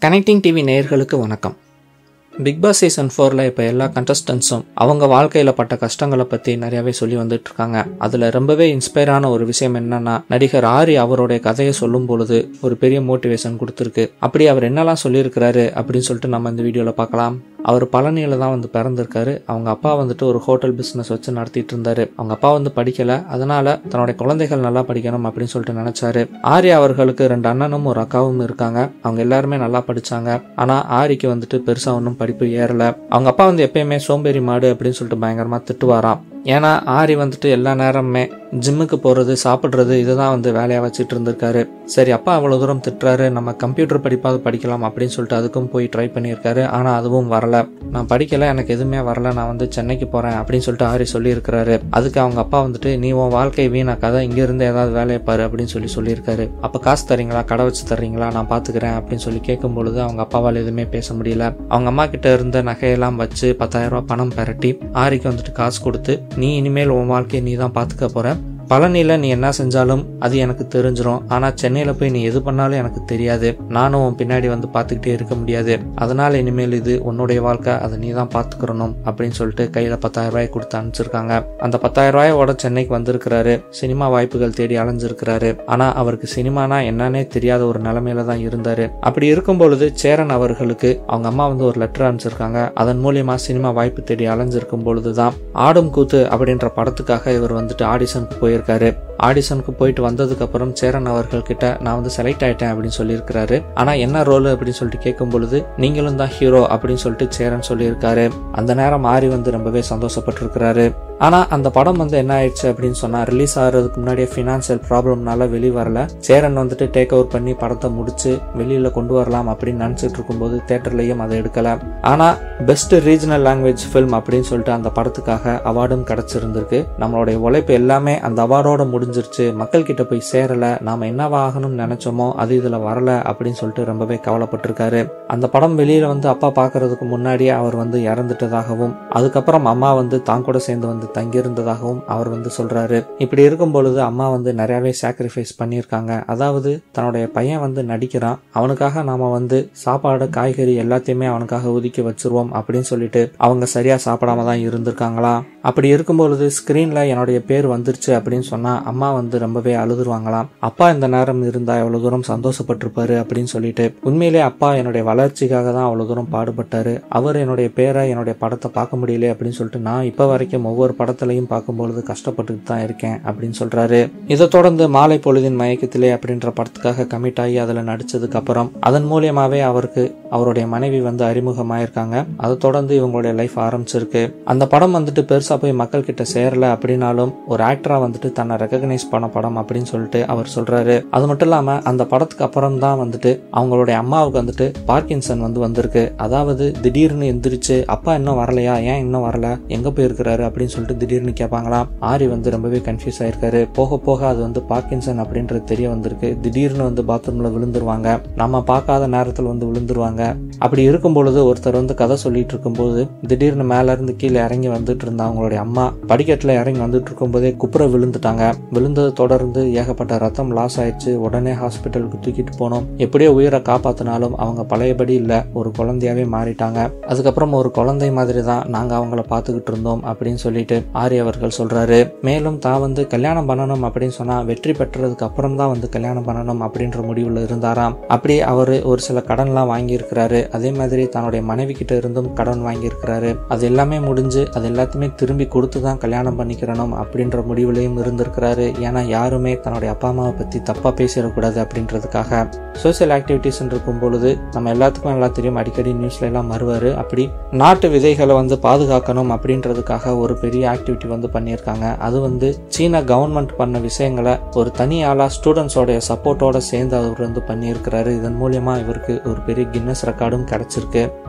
connecting TV நேயர்களுக்கு வணக்கம் big Boss season ஃபோரில் இப்போ எல்லா கண்டஸ்டன்ஸும் அவங்க வாழ்க்கையில் பட்ட கஷ்டங்களை பற்றி நிறையாவே சொல்லி வந்துட்டு இருக்காங்க அதில் ரொம்பவே இன்ஸ்பயரான ஒரு விஷயம் என்னன்னா நடிகர் ஆரி அவருடைய கதையை சொல்லும் பொழுது ஒரு பெரிய மோட்டிவேஷன் கொடுத்துருக்கு அப்படி அவர் என்னெல்லாம் சொல்லியிருக்கிறாரு அப்படின்னு சொல்லிட்டு நம்ம இந்த வீடியோவில் பார்க்கலாம் அவர் பழனியில் தான் வந்து பிறந்திருக்காரு அவங்க அப்பா வந்துட்டு ஒரு ஹோட்டல் பிஸ்னஸ் வச்சு நடத்திட்டு இருந்தாரு அவங்க அப்பா வந்து படிக்கல அதனால தன்னுடைய குழந்தைகள் நல்லா படிக்கணும் அப்படின்னு சொல்லிட்டு நினைச்சாரு ஆரி அவர்களுக்கு ரெண்டு அண்ணனும் ஒரு அக்காவும் இருக்காங்க அவங்க எல்லாருமே நல்லா படிச்சாங்க ஆனா ஆரிக்கு வந்துட்டு பெருசா ஒன்றும் படிப்பு ஏறல அவங்க அப்பா வந்து எப்பயுமே சோம்பேறி மாடு அப்படின்னு சொல்லிட்டு பயங்கரமா திட்டுவாராம் ஏன்னா ஆரி வந்துட்டு எல்லா நேரமுமே ஜிம்முக்கு போகிறது சாப்பிட்றது இதுதான் வந்து வேலையாக வச்சுட்டு இருந்திருக்காரு சரி அப்பா அவ்வளோ தூரம் திட்டுறாரு நம்ம கம்ப்யூட்டர் படிப்பாவது படிக்கலாம் அப்படின்னு சொல்லிட்டு அதுக்கும் போய் ட்ரை பண்ணியிருக்காரு ஆனால் அதுவும் வரல நான் படிக்கல எனக்கு எதுவுமே வரல நான் வந்து சென்னைக்கு போகிறேன் அப்படின்னு சொல்லிட்டு ஆரி சொல்லியிருக்கிறாரு அதுக்கு அவங்க அப்பா வந்துட்டு நீ உன் வாழ்க்கை வீணாக்காத இங்கேருந்து ஏதாவது வேலையை பாரு அப்படின்னு சொல்லி சொல்லியிருக்காரு அப்போ காசு தரீங்களா கடை வச்சு தர்றீங்களா நான் பார்த்துக்கிறேன் அப்படின்னு சொல்லி கேட்கும் பொழுது அவங்க அப்பாவால் எதுவுமே பேச முடியல அவங்க அம்மா கிட்ட இருந்த நகையெல்லாம் வச்சு பத்தாயிரம் ரூபாய் பணம் பெரட்டி ஆரிக்கு வந்துட்டு காசு கொடுத்து நீ இனிமேல் உன் வாழ்க்கையை நீ தான் பார்த்துக்க போற பழனியில் நீ என்ன செஞ்சாலும் அது எனக்கு தெரிஞ்சிரும் ஆனால் சென்னையில் போய் நீ எது பண்ணாலும் எனக்கு தெரியாது நானும் உன் பின்னாடி வந்து பார்த்துக்கிட்டே இருக்க முடியாது அதனால இனிமேல் இது உன்னுடைய வாழ்க்கை அதை நீ தான் பார்த்துக்கிறணும் அப்படின்னு சொல்லிட்டு கையில் பத்தாயிரம் ரூபாய் கொடுத்து அனுப்பிச்சிருக்காங்க அந்த பத்தாயிரம் ரூபாயோட சென்னைக்கு வந்திருக்கிறாரு சினிமா வாய்ப்புகள் தேடி அலைஞ்சிருக்கிறாரு ஆனால் அவருக்கு சினிமானா என்னன்னே தெரியாத ஒரு நிலைமையில தான் இருந்தாரு அப்படி இருக்கும் பொழுது சேரன் அவர்களுக்கு அவங்க அம்மா வந்து ஒரு லெட்டர் அனுப்பிச்சிருக்காங்க அதன் மூலியமா சினிமா வாய்ப்பு தேடி அலைஞ்சிருக்கும் பொழுதுதான் ஆடும் கூத்து அப்படின்ற படத்துக்காக இவர் வந்துட்டு ஆடிஷனுக்கு போயிருக்காரு ஆடிஷனுக்கு போயிட்டு வந்ததுக்கு அப்புறம் சேரன் அவர்கள் கிட்ட நான் வந்து செலக்ட் ஆயிட்டேன் அப்படின்னு சொல்லியிருக்கிறாரு ஆனா என்ன ரோல் அப்படின்னு சொல்லிட்டு கேட்கும் பொழுது நீங்களும் தான் ஹீரோ அப்படின்னு சொல்லிட்டு சேரன் சொல்லியிருக்காரு அந்த நேரம் ஆரி வந்து ரொம்பவே சந்தோஷப்பட்டிருக்கிறாரு ஆனா அந்த படம் வந்து என்ன ஆயிடுச்சு அப்படின்னு சொன்னா ரிலீஸ் ஆகிறதுக்கு முன்னாடியே ஃபினான்சியல் ப்ராப்ளம்னால வெளி வரல சேரன் வந்துட்டு டேக் ஓவர் பண்ணி படத்தை முடிச்சு வெளியில கொண்டு வரலாம் அப்படின்னு நினைச்சிட்டு இருக்கும்போது தேட்டர்லயும் அதை எடுக்கல ஆனா பெஸ்ட் ரீஜனல் லாங்குவேஜ் ஃபில்ம் அப்படின்னு சொல்லிட்டு அந்த படத்துக்காக அவார்டும் கிடைச்சிருந்திருக்கு நம்மளுடைய உழைப்பு எல்லாமே அந்த அவார்டோட முடிஞ்சிருச்சு மக்கள் கிட்ட போய் சேரல நாம என்னவாகணும்னு நினைச்சோமோ அது இதுல வரல அப்படின்னு சொல்லிட்டு ரொம்பவே கவலைப்பட்டிருக்காரு அந்த படம் வெளியில வந்து அப்பா பாக்குறதுக்கு முன்னாடியே அவர் வந்து இறந்துட்டதாகவும் அதுக்கப்புறம் அம்மா வந்து தான் கூட சேர்ந்து வந்து தங்கியிருந்ததாகவும் அவர் வந்து சொல்றாரு இப்படி இருக்கும் பொழுது அம்மா வந்து நிறையவே சாக்ரிஃபைஸ் பண்ணியிருக்காங்க அதாவது தன்னுடைய பையன் வந்து நடிக்கிறான் அவனுக்காக நாம வந்து சாப்பாடு காய்கறி எல்லாத்தையுமே அவனுக்காக ஒதுக்கி வச்சிருவோம் அப்படின்னு சொல்லிட்டு அவங்க சரியா சாப்பிடாம தான் இருந்திருக்காங்களா அப்படி இருக்கும் பொழுது ஸ்கிரீன்ல என்னுடைய பேர் வந்துருச்சு அப்படின்னு சொன்னா அம்மா வந்து ரொம்பவே அழுதுருவாங்களாம் அப்பா இந்த நேரம் இருந்தா எவ்வளவு தூரம் சந்தோஷப்பட்டிருப்பாரு அப்படின்னு சொல்லிட்டு உண்மையிலே அப்பா என்னுடைய வளர்ச்சிக்காக தான் அவ்வளவு தூரம் பாடுபட்டாரு அவர் என்னுடைய பேரை என்னுடைய படத்தை பார்க்க முடியல அப்படின்னு சொல்லிட்டு நான் இப்ப வரைக்கும் ஒவ்வொரு படத்துலையும் பார்க்கும்பொழுது கஷ்டப்பட்டுட்டு தான் இருக்கேன் அப்படின்னு சொல்றாரு இதை தொடர்ந்து மாலை பொழுதின் மயக்கத்திலே அப்படின்ற படத்துக்காக கமிட் ஆகி அதுல நடிச்சதுக்கு அப்புறம் அதன் மூலியமாவே அவருக்கு அவருடைய மனைவி வந்து அறிமுகமாயிருக்காங்க அதை தொடர்ந்து இவங்களுடைய லைஃப் ஆரம்பிச்சிருக்கு அந்த படம் வந்துட்டு பெருசா போய் மக்கள் கிட்ட சேரல அப்படின்னாலும் ஒரு ஆக்டரா வந்துட்டு தன்னை ரெகக்னைஸ் பண்ண படம் அப்படின்னு சொல்லிட்டு அவர் சொல்றாரு அது மட்டும் இல்லாம அந்த படத்துக்கு அப்புறம் தான் வந்துட்டு அவங்களுடைய அம்மாவுக்கு வந்துட்டு பார்க்கின்சன் வந்து வந்திருக்கு அதாவது திடீர்னு எந்திரிச்சு அப்பா இன்னும் வரலையா ஏன் இன்னும் வரல எங்க போயிருக்கிறாரு அப்படின்னு சொல்லிட்டு திடீர்னு கேட்பாங்களாம் ஆரி வந்து ரொம்பவே கன்ஃபியூஸ் ஆயிருக்காரு போக போக அது வந்து பார்க்கின்சன் அப்படின்றது தெரிய வந்திருக்கு திடீர்னு வந்து பாத்ரூம்ல விழுந்துருவாங்க நம்ம பார்க்காத நேரத்தில் வந்து விழுந்துருவாங்க அப்படி இருக்கும் பொழுது ஒருத்தர் வந்து கதை சொல்லிட்டு இருக்கும்போது திடீர்னு மேல இருந்து கீழே இறங்கி வந்துட்டு இருந்த அவங்களுடைய அம்மா படிக்கட்டுல இறங்கி வந்துட்டு இருக்கும்போதே குப்புற விழுந்துட்டாங்க விழுந்ததை தொடர்ந்து ஏகப்பட்ட ரத்தம் லாஸ் ஆயிடுச்சு உடனே ஹாஸ்பிட்டலுக்கு தூக்கிட்டு போனோம் எப்படியோ உயிரை காப்பாத்தினாலும் அவங்க பழையபடி இல்ல ஒரு குழந்தையாவே மாறிட்டாங்க அதுக்கப்புறம் ஒரு குழந்தை மாதிரி தான் நாங்க அவங்கள பார்த்துக்கிட்டு இருந்தோம் அப்படின்னு சொல்லிட்டு ஆரி அவர்கள் சொல்றாரு மேலும் தான் வந்து கல்யாணம் பண்ணணும் அப்படின்னு சொன்னா வெற்றி பெற்றதுக்கு அப்புறம் தான் வந்து கல்யாணம் பண்ணணும் அப்படின்ற முடிவுல இருந்தாராம் அப்படி அவர் ஒரு சில கடன்லாம் வாங்கியிருக்கிறாரு அதே மாதிரி தன்னுடைய மனைவி கிட்ட இருந்தும் கடன் வாங்கியிருக்கிறாரு அது எல்லாமே முடிஞ்சு அது எல்லாத்தையுமே திரும்பி கொடுத்து தான் கல்யாணம் பண்ணிக்கிறணும் அப்படின்ற முடிவுலையும் இருந்திருக்கிறாரு ஏன்னா யாருமே தன்னுடைய அப்பா அம்மாவை பத்தி தப்பா பேசிடக்கூடாது அப்படின்றதுக்காக சோசியல் ஆக்டிவிட்டிஸ் இருக்கும் பொழுது நம்ம எல்லாத்துக்கும் நல்லா தெரியும் அடிக்கடி நியூஸ்ல எல்லாம் வருவாரு அப்படி நாட்டு விதைகளை வந்து பாதுகாக்கணும் அப்படின்றதுக்காக ஒரு பெரிய ஆக்டிவிட்டி வந்து பண்ணியிருக்காங்க அது வந்து சீன கவர்மெண்ட் பண்ண விஷயங்களை ஒரு தனி ஆளா ஸ்டூடெண்ட்ஸோடைய சப்போர்ட்டோட சேர்ந்து அவர் வந்து பண்ணியிருக்கிறாரு இதன் மூலியமா இவருக்கு ஒரு பெரிய கின்னஸ் ரெக்கார்டும் கிடைச்சிருக்கு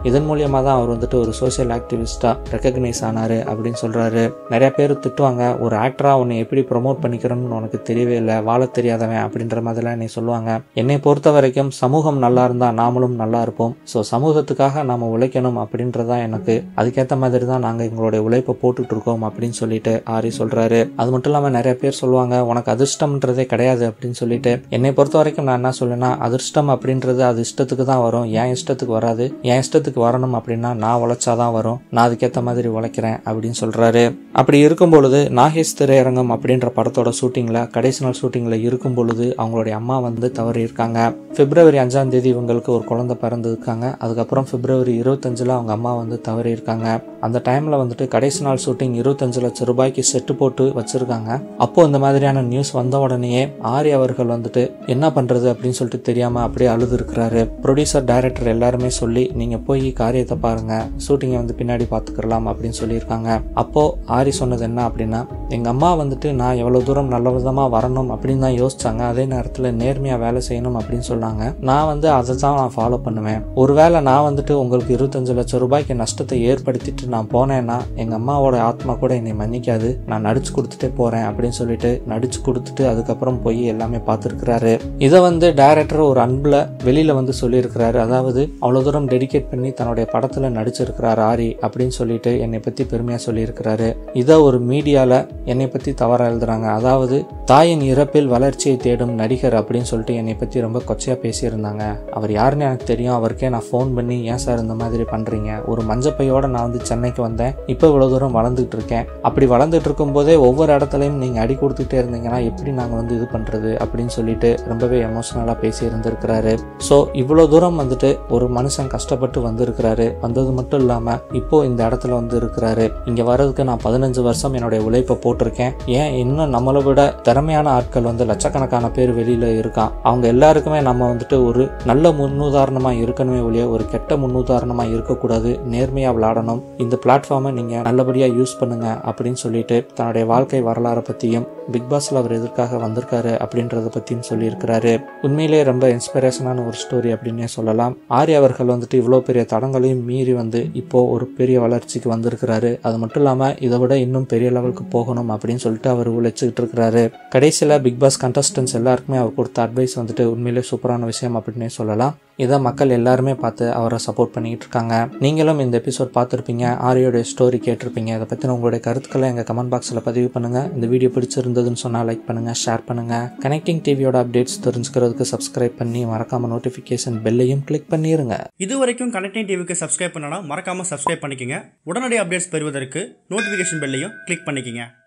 இதன் மூலியமா தான் அவர் வந்துட்டு ஒரு சோசியல் ஆக்டிவிஸ்டா ரெக்கக்னைஸ் ஆனாரு அப்படின்னு சொல்றாரு நிறைய பேர் திட்டுவாங்க ஒரு ஆக்டரா உன்னை எப்படி ப்ரொமோட் பண்ணிக்கிறோன்னு உனக்கு தெரியவே இல்லை வாழ தெரியாதவன் அப்படின்ற மாதிரிலாம் என்னை சொல்லுவாங்க என்னை பொறுத்த வரைக்கும் சமூகம் நல்லா இருந்தா நாமளும் நல்லா இருப்போம் ஸோ சமூகத்துக்காக நாம உழைக்கணும் அப்படின்றதா எனக்கு அதுக்கேற்ற மாதிரி தான் நாங்க எங்களுடைய உழைப்பை போட்டுட்டு இருக்கோம் அப்படின்னு சொல்லிட்டு ஆரி சொல்றாரு அது மட்டும் இல்லாம நிறைய பேர் சொல்லுவாங்க உனக்கு அதிர்ஷ்டம்ன்றதே கிடையாது அப்படின்னு சொல்லிட்டு என்னை பொறுத்த வரைக்கும் நான் என்ன சொல்லேன்னா அதிர்ஷ்டம் அப்படின்றது அது இஷ்டத்துக்கு தான் வரும் என் இஷ்டத்துக்கு வராது என் இஷ்டத்துக்கு வரணும் அப்படின்னா நான் உழைச்சாதான் வரும் நான் அதுக்கேற்ற மாதிரி உழைக்கிறேன் அப்படின்னு சொல்றாரு அப்படி இருக்கும் பொழுது நாகேஷ் திரையரங்கம் அப்படின்ற படத்தோட ஷூட்டிங்ல கடைசி நாள் ஷூட்டிங்ல இருக்கும் பொழுது அவங்களுடைய அம்மா வந்து தவறி இருக்காங்க பிப்ரவரி அஞ்சாம் தேதி இவங்களுக்கு ஒரு குழந்தை பிறந்திருக்காங்க அதுக்கப்புறம் பிப்ரவரி இருபத்தஞ்சுல அவங்க அம்மா வந்து தவறி இருக்காங்க அந்த டைம்ல வந்துட்டு கடைசி நாள் ஷூட்டிங் இருபத்தஞ்சு லட்சம் ரூபாய்க்கு செட்டு போட்டு வச்சிருக்காங்க அப்போ இந்த மாதிரியான நியூஸ் வந்த உடனேயே ஆரி அவர்கள் வந்துட்டு என்ன பண்றது அப்படின்னு சொல்லிட்டு தெரியாம அப்படியே அழுது இருக்கிறாரு ப்ரொடியூசர் டைரக்டர் எல்லாருமே சொல்லி நீங்க போய் காரியத்தை பாருங்க ஷூட்டிங்கை வந்து பின்னாடி பாத்துக்கலாம் அப்படின்னு சொல்லியிருக்காங்க அப்போ ஆரி சொன்னது என்ன அப்படின்னா எங்க அம்மா வந்துட்டு நான் எவ்வளவு தூரம் நல்ல விதமா வரணும் அப்படின்னு தான் யோசிச்சாங்க அதே நேரத்துல நேர்மையா வேலை செய்யணும் அப்படின்னு சொன்னாங்க நான் வந்து அதை தான் நான் ஃபாலோ பண்ணுவேன் ஒருவேளை நான் வந்துட்டு உங்களுக்கு இருபத்தஞ்சு லட்சம் ரூபாய்க்கு நஷ்டத்தை ஏற்படுத்திட்டு நான் போனேன்னா எங்க அம்மாவோட ஆத்மா கூட என்னை மன்னிக்காது நான் நடிச்சு கொடுத்துட்டே போறேன் அப்படின்னு சொல்லிட்டு நடிச்சு கொடுத்துட்டு அதுக்கப்புறம் போய் எல்லாமே பார்த்துருக்கிறாரு இதை வந்து டைரக்டர் ஒரு அன்புல வெளியில வந்து சொல்லியிருக்கிறாரு அதாவது அவ்வளவு தூரம் டெடிகேட் பண்ணி தன்னுடைய படத்துல நடிச்சிருக்கிறார் ஆரி அப்படின்னு சொல்லிட்டு என்னை பத்தி பெருமையா சொல்லியிருக்கிறாரு இதை ஒரு மீடியால என்னை பத்தி தவறா எழுதுறாங்க அதாவது தாயின் இறப்பில் வளர்ச்சியை தேடும் நடிகர் அப்படின்னு சொல்லிட்டு என்னை பத்தி ரொம்ப கொச்சையா பேசியிருந்தாங்க அவர் யாருன்னு எனக்கு தெரியும் அவருக்கே நான் ஃபோன் பண்ணி ஏன் சார் இந்த மாதிரி பண்றீங்க ஒரு மஞ்சப்பையோட நான் வந்து சென்னைக்கு வந்தேன் இப்போ இவ்வளவு தூரம் வளர்ந்துட்டு இருக்கேன் அப்படி வளர்ந்துட்டு இருக்கும் போதே ஒவ்வொரு இடத்துலையும் நீங்க அடி கொடுத்துட்டே இருந்தீங்கன்னா எப்படி நாங்க வந்து இது பண்றது அப்படின்னு சொல்லிட்டு ரொம்பவே எமோஷனலா பேசி இருந்திருக்கிறாரு ஸோ இவ்வளவு தூரம் வந்துட்டு ஒரு மனுஷன் கஷ்டப்பட்டு வந்திருக்கிறாரு வந்தது மட்டும் இல்லாம இப்போ இந்த இடத்துல வந்து இருக்கிறாரு இங்க வர்றதுக்கு நான் பதினஞ்சு வருஷம் என்னுடைய உழைப்பை போட்டிருக்கேன் ஏன் இன்னும் நம்மளை விட திறமையான ஆட்கள் வந்து லட்சக்கணக்கான பேர் வெளியில இருக்கான் அவங்க எல்லாருக்குமே நம்ம வந்துட்டு ஒரு நல்ல முன்னுதாரணமா இருக்கணுமே ஒழிய ஒரு கெட்ட முன்னுதாரணமா இருக்கக்கூடாது நேர்மையா விளையாடணும் இந்த பிளாட்ஃபார்மை நீங்க நல்லபடியா யூஸ் பண்ணுங்க அப்படின்னு சொல்லிட்டு தன்னுடைய வாழ்க்கை வரலாறை பத்தியும் பிக் பாஸ்ல அவர் எதற்காக வந்திருக்காரு அப்படின்றத பத்தியும் சொல்லியிருக்கிறாரு உண்மையிலேயே ரொம்ப இன்ஸ்பிரேஷனான ஒரு ஸ்டோரி அப்படின்னே சொல்லலாம் ஆரி அவர்கள் வந்துட்டு இவ்வளோ பெரிய தடங்களையும் மீறி வந்து இப்போ ஒரு பெரிய வளர்ச்சிக்கு வந்திருக்கிறாரு அது மட்டும் இல்லாம இதை விட இன்னும் பெரிய லெவலுக்கு போகணும் அப்படின்னு சொல்லிட்டு அவர் உழைச்சிக்கிட்டு இருக்கிறாரு கடைசியில் பிக் பாஸ் கண்டஸ்டன்ஸ் எல்லாருக்குமே அவர் கொடுத்த அட்வைஸ் வந்துட்டு உண்மையிலே சூப்பரான விஷயம் அப்படின்னே சொல்லலாம் இதை மக்கள் எல்லாருமே பார்த்து அவரை சப்போர்ட் பண்ணிக்கிட்டு இருக்காங்க நீங்களும் இந்த எபிசோட் பார்த்துருப்பீங்க ஆரியோடைய ஸ்டோரி கேட்டிருப்பீங்க இதை பற்றின உங்களுடைய கருத்துக்களை எங்கள் கமெண்ட் பாக்ஸில் பதிவு பண்ணுங்க இந்த வீடியோ பிடிச்சிருந்ததுன்னு சொன்னால் லைக் பண்ணுங்க ஷேர் பண்ணுங்க கனெக்டிங் டிவியோட அப்டேட்ஸ் தெரிஞ்சுக்கிறதுக்கு சப்ஸ்கிரைப் பண்ணி மறக்காம நோட்டிஃபிகேஷன் பெல்லையும் கிளிக் பண்ணிருங்க இது வரைக்கும் கனெக்டிங் டிவிக்கு சப்ஸ்கிரைப் பண்ணனா மறக்காம சப்ஸ்கிரைப் பண்ணிக்கங்க உடனடி அப்டேட்ஸ் பெறுவதற்கு நோட்டிஃபிகேஷன் பெல்லையும் கிளிக் பண்ணிக்கங்க